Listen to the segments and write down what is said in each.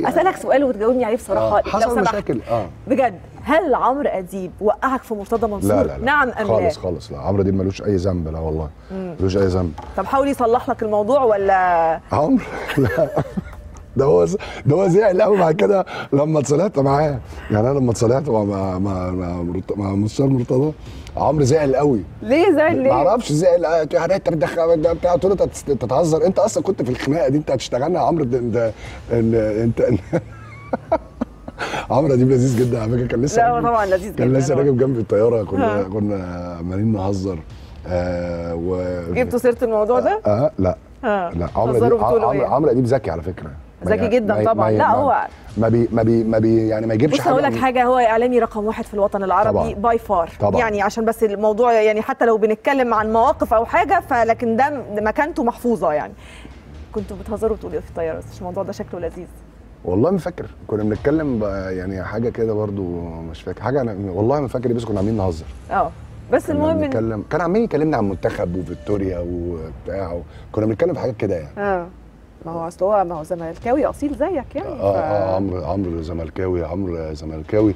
اسالك سؤال وتجاوبني عليه بصراحه آه، لو حصل سمحت. مشاكل اه بجد هل عمرو اديب وقعك في مرتضى منصور لا لا لا نعم ام خالص لا خالص لا عمرو دي ملوش اي ذنب لا والله ملوش اي ذنب طب حاول يصلح لك الموضوع ولا عمرو لا ده هو ده هو زعل قوي بعد كده لما اتصالحت معاه يعني انا لما اتصالحت مع مع مع مع, مرت- مع مستشار مرتضى عمرو زعل قوي ليه زعل ما ليه اعرفش زعل آه، يعني انت بتدخل ده بتاع قلت له أنت أنت تتهزر انت اصلا كنت في الخناقه دي انت هتشتغلنا يا عمرو ده ده- انت انت عمرو اديب لذيذ جدا على فكره كان لسه لا هو راكب- طبعا لذيذ كان جدا لسه هو. راكب جنبي الطياره كنا ها. كنا عمالين نهزر آه و جبتوا سيره الموضوع ده اه لا ها. لا عمرو هزروا اديب بتقولوا عمرو إيه؟ عمرو اديب ذكي على فكره ما ذكي ي- جدا ما ي- طبعاً. ما ي- لا، ما- هو- ما بي ما بي ما بي يعني ما يجيبش بص هقول لك من- حاجه هو اعلامي رقم واحد في الوطن العربي طبعاً. باي فار طبعاً. يعني عشان بس الموضوع يعني حتى لو بنتكلم عن مواقف او حاجه فلكن ده مكانته محفوظه يعني كنتوا بتهزروا وتقولوا إيه في الطياره بس الموضوع ده شكله لذيذ والله ما فاكر كنا بنتكلم ب- يعني حاجه كده برضو مش فاكر حاجه انا والله ما فاكر إيه، بس كنا عاملين نهزر اه بس كنا المهم إن- بنتكلم كان عمال يكلمنا عن منتخب وفيكتوريا وبتاع كنا بنتكلم في حاجات كده يعني اه ما هو اصل هو ما هو زملكاوي اصيل زيك يعني اه اه عمرو عمرو زملكاوي عمرو زملكاوي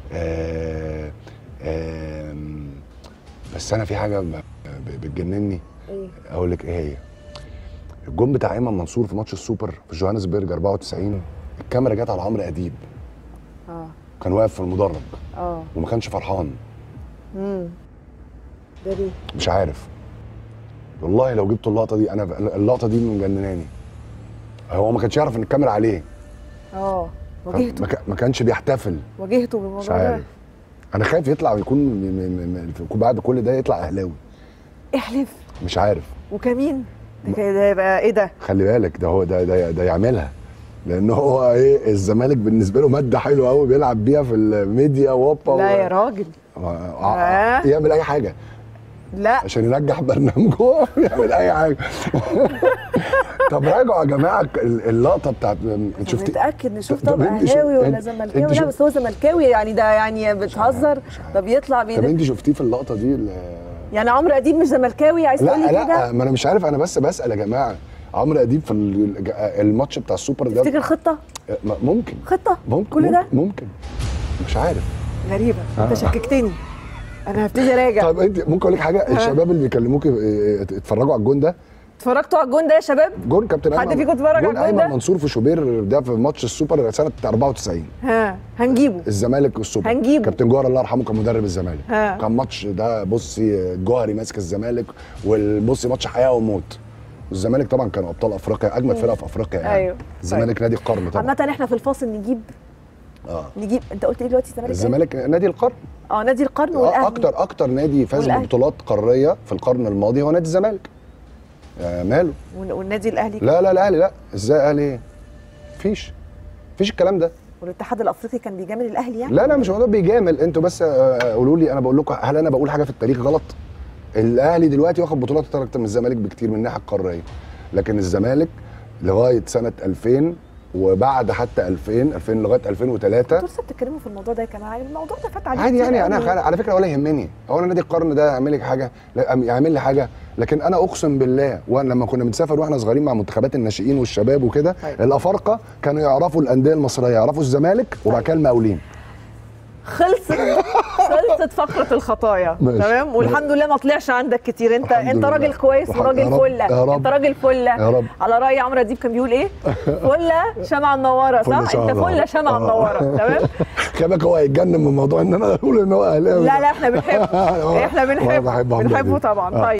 آه آم، بس انا في حاجه ب- ب- بتجنني ايه اقول لك ايه هي الجون بتاع ايمن منصور في ماتش السوبر في جوهانسبرج 94 الكاميرا جت على عمرو اديب اه كان واقف في المدرج اه وما كانش فرحان امم ده ليه مش عارف والله لو جبت اللقطه دي انا اللقطه دي مجنناني هو ما كانش يعرف ان الكاميرا عليه اه ما, واجهته كا- ما كانش بيحتفل واجهته مش بالموضوع ده عارف انا خايف يطلع ويكون م- م- م- م- بعد كل ده يطلع اهلاوي احلف مش عارف وكمين ده كده ده يبقى ايه ده خلي بالك ده هو ده ده, ده يعملها لان هو ايه الزمالك بالنسبه له ماده حلوه قوي بيلعب بيها في الميديا ووبا لا يا راجل آه. يعمل اي حاجه لا عشان ينجح برنامجه يعمل اي حاجه طب راجعوا يا جماعه ال- اللقطه بتاعت انت شفتي شفتي متاكد نشوف طب طب انت شو- اهلاوي ولا انت- زملكاوي انت لا شو- بس هو زملكاوي يعني ده يعني بتهزر مش عارف. طب يطلع طب بين انت شفتيه في اللقطه دي ال- يعني عمرو اديب مش زملكاوي عايز تقول لا لي لا كده ما انا مش عارف انا بس بسال يا جماعه عمرو اديب في ال- الماتش بتاع السوبر ده تفتكر خطه م- ممكن خطه ممكن كل ده ممكن مش عارف غريبه انت آه. شككتني انا هبتدي اراجع طب انت ممكن اقول لك حاجه الشباب اللي بيكلموك اه، اتفرجوا على الجون ده اتفرجتوا على الجون ده يا شباب جون كابتن حد أيمن- فيكم اتفرج على جون الجون ايمن ده؟ منصور في شوبير ده في ماتش السوبر سنه 94 ها هنجيبه الزمالك والسوبر هنجيبه. كابتن جوهر الله يرحمه كان مدرب الزمالك ها. كان ماتش ده بصي الجوهري ماسك الزمالك والبصي ماتش حياه وموت والزمالك طبعا كانوا ابطال افريقيا اجمد فرقه في افريقيا يعني أيوه. الزمالك نادي القرن طبعا عامة احنا في الفاصل نجيب اه نجيب انت قلت ايه دلوقتي الزمالك إيه؟ الزمالك نادي القرن اه نادي القرن آه، والاهلي اكتر اكتر نادي فاز والأهلي. ببطولات قاريه في القرن الماضي هو نادي الزمالك آه ماله وال- والنادي الاهلي لا لا الاهلي لا ازاي الاهلي ايه مفيش مفيش الكلام ده والاتحاد الافريقي كان بيجامل الاهلي يعني لا لا مش موضوع بيجامل انتوا بس آه، قولوا لي انا بقول لكم هل انا بقول حاجه في التاريخ غلط الاهلي دلوقتي واخد بطولات اكتر من الزمالك بكتير من الناحيه القاريه لكن الزمالك لغايه سنه 2000 وبعد حتى 2000 2000 لغايه 2003 انتوا لسه بتتكلموا في الموضوع ده يا جماعه الموضوع ده فات عليه عادي كتير يعني انا قوي. خل... على فكره ولا يهمني هو انا نادي القرن ده يعمل لي حاجه لا أم- يعمل لي حاجه لكن انا اقسم بالله وانا لما كنا بنسافر واحنا صغيرين مع منتخبات الناشئين والشباب وكده طيب. الافارقه كانوا يعرفوا الانديه المصريه يعرفوا الزمالك وبعد كده المقاولين خلصت خلصت فقره الخطايا ماشي. تمام والحمد لله ما طلعش عندك كتير انت الحمد انت لله. راجل كويس الحمد- وراجل يا رب- فله يا رب. انت راجل فله يا رب. على راي عمرو اديب كان بيقول ايه فله شمعه منوره فلة صح شمعة انت فله منورة. شمعه آه. منوره تمام خلي بالك هو هيتجنن من موضوع ان انا اقول ان هو اهلاوي لا لا احنا بنحبه هو- احنا هو بنحبه بحب عمرو بنحبه أديب. طبعا آه. طيب